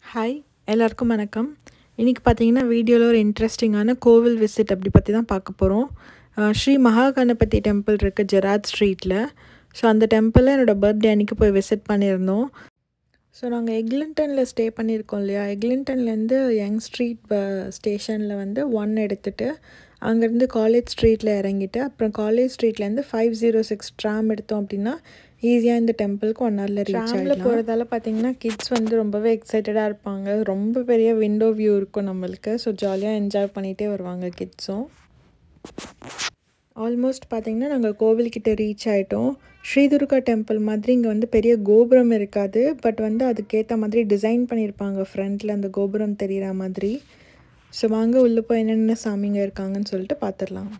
hi எல்லாருக்கும் வணக்கம் இன்றைக்கி பார்த்தீங்கன்னா வீடியோவில் ஒரு இன்ட்ரெஸ்டிங்கான கோவில் விசிட் அப்படி பற்றி தான் பார்க்க போகிறோம் ஸ்ரீ மகா கணபதி டெம்பிள் இருக்குது ஜெராத் ஸ்ட்ரீட்டில் ஸோ அந்த டெம்பிளில் என்னோடய பர்த்டே அன்றைக்கி போய் விசிட் பண்ணியிருந்தோம் ஸோ நாங்கள் எக்லிங்டனில் ஸ்டே பண்ணியிருக்கோம் இல்லையா எக்லிங்டன்லேருந்து யங் ஸ்ட்ரீட் ப ஸ்டேஷனில் வந்து ஒன் எடுத்துகிட்டு அங்கேருந்து காலேஜ் ஸ்ட்ரீட்டில் இறங்கிட்டு அப்புறம் காலேஜ் ஸ்ட்ரீட்லேருந்து ஃபைவ் ஜீரோ சிக்ஸ் ட்ராம் எடுத்தோம் அப்படின்னா ஈஸியாக இந்த டெம்பிளுக்கு ஒன் ஹவரில் ரீச் ஆகிடலாம் போகிறதால பார்த்தீங்கன்னா கிட்ஸ் வந்து ரொம்பவே எக்ஸைட்டடாக இருப்பாங்க ரொம்ப பெரிய விண்டோ வியூ இருக்கும் நம்மளுக்கு ஸோ ஜாலியாக என்ஜாய் பண்ணிகிட்டே வருவாங்க கிட்ஸும் ஆல்மோஸ்ட் பார்த்திங்கன்னா நாங்கள் கோவில்கிட்ட ரீச் ஆகிட்டோம் ஸ்ரீதுர்கா டெம்பிள் மாதிரி இங்கே வந்து பெரிய கோபுரம் இருக்காது பட் வந்து அதுக்கேற்ற மாதிரி டிசைன் பண்ணியிருப்பாங்க ஃப்ரண்ட்டில் அந்த கோபுரம் தெரிகிற மாதிரி ஸோ வாங்க உள்ளே போய் என்னென்ன சாமிங்க இருக்காங்கன்னு சொல்லிட்டு பார்த்துடலாம்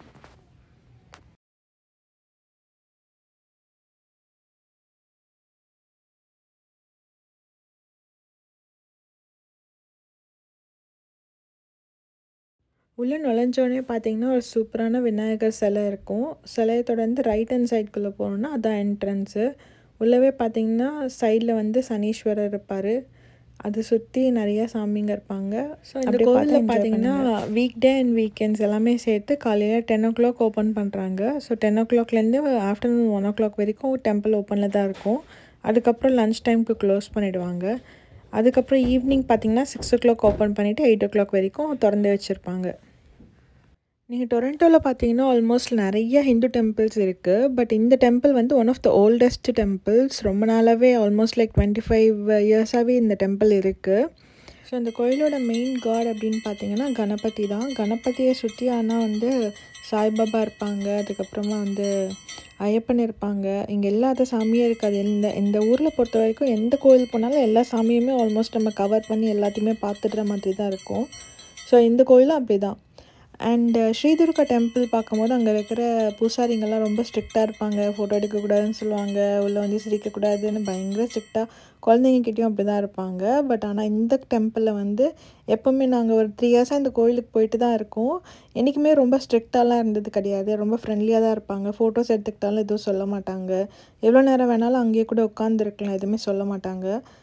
உள்ளே நுழைஞ்சோடனே பார்த்தீங்கன்னா ஒரு சூப்பரான விநாயகர் சிலை இருக்கும் சிலையை தொடர்ந்து ரைட் ஹேண்ட் சைட்குள்ளே போகணுன்னா அதான் என்ட்ரன்ஸு உள்ளவே பார்த்தீங்கன்னா சைடில் வந்து சனீஸ்வரர் இருப்பார் அதை சுற்றி நிறையா சாமிங்க இருப்பாங்க ஸோ இந்த கோவிலில் பார்த்தீங்கன்னா வீக் டே அண்ட் வீக்கெண்ட்ஸ் எல்லாமே சேர்த்து காலையில் டென் ஓ கிளாக் ஓப்பன் பண்ணுறாங்க ஸோ டென் ஓ கிளாக்லேருந்து ஆஃப்டர்நூன் ஒன் ஓ கிளாக் வரைக்கும் டெம்பிள் ஓப்பனில் தான் இருக்கும் அதுக்கப்புறம் லன்ச் டைமுக்கு க்ளோஸ் பண்ணிவிடுவாங்க அதுக்கப்புறம் ஈவினிங் பார்த்தீங்கன்னா சிக்ஸ் ஓ கிளாக் ஓப்பன் பண்ணிவிட்டு எயிட் ஓ கிளாக் வரைக்கும் திறந்து வச்சுருப்பாங்க நீங்கள் டொரண்டோவில் பார்த்தீங்கன்னா ஆல்மோஸ்ட் நிறைய ஹிந்து டெம்பிள்ஸ் இருக்குது பட் இந்த டெம்பிள் வந்து one of the oldest temples ரொம்ப நாளாகவே ஆல்மோஸ்ட் லைக் டுவெண்ட்டி ஃபைவ் இயர்ஸாகவே இந்த டெம்பிள் இருக்குது ஸோ இந்த கோயிலோட மெயின் காட் அப்படின்னு பார்த்தீங்கன்னா கணபதி தான் கணபதியை சுற்றி ஆனால் வந்து சாய்பாபா இருப்பாங்க அதுக்கப்புறமா வந்து ஐயப்பன் இருப்பாங்க இங்கே எல்லாத்த சாமியும் இருக்காது இந்த இந்த ஊரில் பொறுத்த வரைக்கும் எந்த கோயில் போனாலும் எல்லா சாமியுமே ஆல்மோஸ்ட் நம்ம கவர் பண்ணி எல்லாத்தையுமே பார்த்துடுற மாதிரி தான் இருக்கும் ஸோ இந்த கோயிலும் அப்படி தான் அண்ட் ஸ்ரீதுர்கா டெம்பிள் பார்க்கும்போது அங்கே இருக்கிற பூசாரிங்கெல்லாம் ரொம்ப ஸ்ட்ரிக்டாக இருப்பாங்க ஃபோட்டோ எடுக்கக்கூடாதுன்னு சொல்லுவாங்க உள்ளே வந்து சிரிக்கக்கூடாதுன்னு பயங்கர ஸ்ட்ரிக்டாக குழந்தைங்கக்கிட்டேயும் அப்படி தான் இருப்பாங்க பட் ஆனால் இந்த டெம்பிளில் வந்து எப்போவுமே நாங்கள் ஒரு த்ரீ இயர்ஸாக இந்த கோயிலுக்கு போயிட்டு தான் இருக்கோம் என்றைக்குமே ரொம்ப ஸ்ட்ரிக்டாலாம் இருந்தது கிடையாது ரொம்ப ஃப்ரெண்ட்லியாக தான் இருப்பாங்க ஃபோட்டோஸ் எடுத்துக்கிட்டாலும் எதுவும் சொல்ல மாட்டாங்க எவ்வளோ நேரம் வேணாலும் அங்கேயே கூட உட்காந்துருக்கலாம் எதுவுமே சொல்ல மாட்டாங்க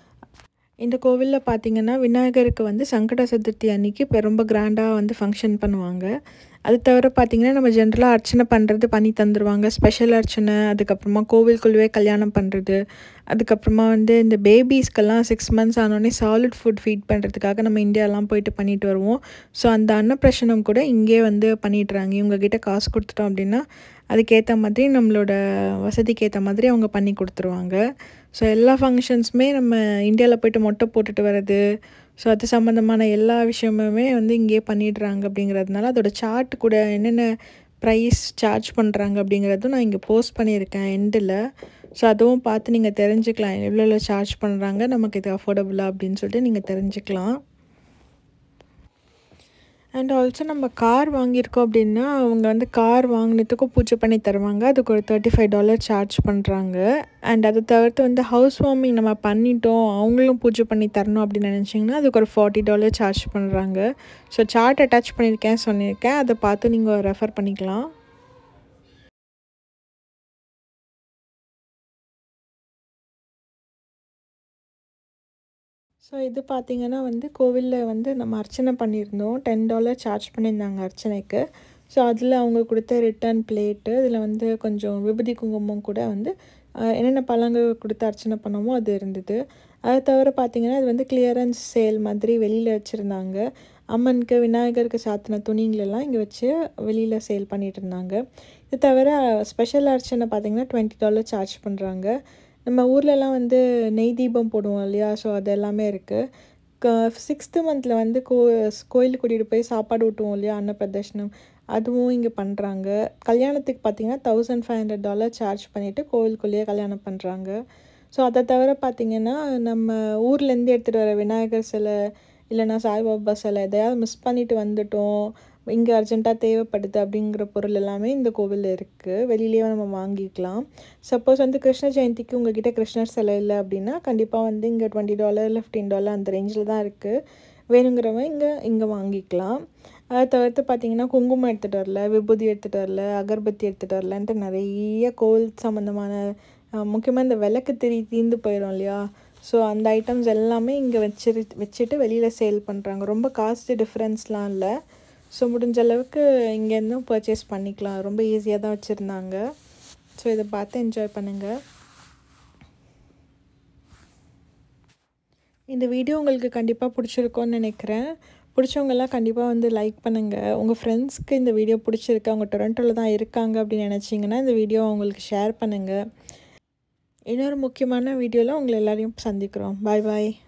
இந்த கோவிலில் பார்த்திங்கன்னா விநாயகருக்கு வந்து சங்கட சதுர்த்தி அன்னைக்கு இப்போ ரொம்ப கிராண்டாக வந்து ஃபங்க்ஷன் பண்ணுவாங்க அது தவிர பார்த்திங்கன்னா நம்ம ஜென்ரலாக அர்ச்சனை பண்ணுறது பண்ணி தந்துடுவாங்க ஸ்பெஷல் அர்ச்சனை அதுக்கப்புறமா கோவிலுக்குள்ளவே கல்யாணம் பண்ணுறது அதுக்கப்புறமா வந்து இந்த பேபிஸ்க்கெல்லாம் சிக்ஸ் மந்த்ஸ் ஆனோடனே சாலிட் ஃபுட் ஃபீட் பண்ணுறதுக்காக நம்ம இந்தியாலாம் போயிட்டு பண்ணிட்டு வருவோம் ஸோ அந்த அன்னப்பிரசனம் கூட இங்கே வந்து பண்ணிடுறாங்க இவங்கக்கிட்ட காசு கொடுத்துட்டோம் அப்படின்னா அதுக்கேற்ற மாதிரி நம்மளோட வசதிக்கு ஏற்ற மாதிரி அவங்க பண்ணி கொடுத்துருவாங்க ஸோ எல்லா ஃபங்க்ஷன்ஸுமே நம்ம இந்தியாவில் போய்ட்டு மொட்டை போட்டுட்டு வர்றது ஸோ அது சம்மந்தமான எல்லா விஷயமுமே வந்து இங்கேயே பண்ணிடுறாங்க அப்படிங்கிறதுனால அதோட சார்ட் கூட என்னென்ன ப்ரைஸ் சார்ஜ் பண்ணுறாங்க அப்படிங்கிறதும் நான் இங்கே போஸ்ட் பண்ணியிருக்கேன் எண்டில் ஸோ அதுவும் பார்த்து நீங்கள் தெரிஞ்சுக்கலாம் எவ்வளோ சார்ஜ் பண்ணுறாங்க நமக்கு இது அஃபோர்டபுளாக அப்படின்னு சொல்லிட்டு நீங்கள் தெரிஞ்சுக்கலாம் அண்ட் ஆல்சோ நம்ம கார் வாங்கியிருக்கோம் அப்படின்னா அவங்க வந்து கார் வாங்கினதுக்கும் பூஜை பண்ணி தருவாங்க அதுக்கு ஒரு தேர்ட்டி ஃபைவ் டாலர் சார்ஜ் பண்ணுறாங்க அண்ட் அதை தவிர்த்து வந்து ஹவுஸ் வார்மிங் நம்ம பண்ணிட்டோம் அவங்களும் பூஜை பண்ணி தரணும் அப்படின்னு நினச்சிங்கன்னா அதுக்கு ஒரு ஃபார்ட்டி டாலர் சார்ஜ் பண்ணுறாங்க ஸோ சார்ட் அட்டாச் பண்ணியிருக்கேன் சொல்லியிருக்கேன் அதை பார்த்து நீங்கள் ரெஃபர் பண்ணிக்கலாம் ஸோ இது பார்த்திங்கன்னா வந்து கோவிலில் வந்து நம்ம அர்ச்சனை பண்ணியிருந்தோம் டென் டாலர் சார்ஜ் பண்ணியிருந்தாங்க அர்ச்சனைக்கு ஸோ அதில் அவங்க கொடுத்த ரிட்டன் பிளேட்டு இதில் வந்து கொஞ்சம் விபூதி குங்குமம் கூட வந்து என்னென்ன பழங்கள் கொடுத்து அர்ச்சனை பண்ணோமோ அது இருந்தது அதை தவிர பார்த்திங்கன்னா இது வந்து கிளியரன்ஸ் சேல் மாதிரி வெளியில் வச்சுருந்தாங்க அம்மனுக்கு விநாயகருக்கு சாத்தின துணிங்களெல்லாம் இங்கே வச்சு வெளியில் சேல் பண்ணிகிட்டு இருந்தாங்க இது தவிர ஸ்பெஷல் அர்ச்சனை பார்த்திங்கன்னா டுவெண்ட்டி டாலர் சார்ஜ் பண்ணுறாங்க நம்ம ஊர்லலாம் வந்து நெய் தீபம் போடுவோம் இல்லையா ஸோ அது எல்லாமே இருக்குது சிக்ஸ்த்து மந்தில் வந்து கோ கோயிலுக்கு கூட்டிகிட்டு போய் சாப்பாடு ஊட்டுவோம் இல்லையா அன்னப்பிரதர்ஷனம் அதுவும் இங்கே பண்ணுறாங்க கல்யாணத்துக்கு பார்த்திங்கன்னா thousand five hundred dollar charge பண்ணிவிட்டு கோவிலுக்குள்ளேயே கல்யாணம் பண்ணுறாங்க ஸோ அதை தவிர பார்த்திங்கன்னா நம்ம ஊர்லேருந்து எடுத்துகிட்டு வர விநாயகர் சிலை இல்லைனா சாய்பாபா சிலை எதையாவது மிஸ் பண்ணிவிட்டு வந்துட்டோம் இங்கே அர்ஜெண்ட்டாக தேவைப்படுது அப்படிங்கிற பொருள் எல்லாமே இந்த கோவிலில் இருக்குது வெளியிலேயே நம்ம வாங்கிக்கலாம் சப்போஸ் வந்து கிருஷ்ண ஜெயந்திக்கு உங்ககிட்ட கிருஷ்ணர் சிலை இல்லை அப்படின்னா கண்டிப்பாக வந்து இங்கே டுவெண்ட்டி டாலர் இல்லை ஃபிஃப்டீன் டாலர் அந்த ரேஞ்சில் தான் இருக்குது வேணுங்கிறவங்க இங்கே இங்கே வாங்கிக்கலாம் அதை தவிர்த்து பார்த்திங்கன்னா குங்குமம் எடுத்துகிட்டு வரல விபூதி எடுத்துகிட்டு வரல அகர்பத்தி எடுத்துகிட்டு வரலன்ட்டு நிறைய கோவில் சம்மந்தமான முக்கியமாக இந்த விளக்கு திரி தீர்ந்து போயிடும் இல்லையா ஸோ அந்த ஐட்டம்ஸ் எல்லாமே இங்கே வச்சிரு வச்சுட்டு வெளியில் சேல் பண்ணுறாங்க ரொம்ப காஸ்ட் டிஃப்ரென்ஸ்லாம் இல்லை ஸோ முடிஞ்ச அளவுக்கு இங்கேருந்தும் பர்ச்சேஸ் பண்ணிக்கலாம் ரொம்ப ஈஸியாக தான் வச்சுருந்தாங்க ஸோ இதை பார்த்து என்ஜாய் பண்ணுங்கள் இந்த வீடியோ உங்களுக்கு கண்டிப்பாக பிடிச்சிருக்கோன்னு நினைக்கிறேன் பிடிச்சவங்கெல்லாம் கண்டிப்பாக வந்து லைக் பண்ணுங்கள் உங்கள் ஃப்ரெண்ட்ஸ்க்கு இந்த வீடியோ பிடிச்சிருக்கு அவங்க டொரண்டோவில் தான் இருக்காங்க அப்படின்னு நினச்சிங்கன்னா இந்த வீடியோ அவங்களுக்கு ஷேர் பண்ணுங்கள் இன்னொரு முக்கியமான வீடியோவில் உங்களை எல்லாரையும் சந்திக்கிறோம் பாய் பாய்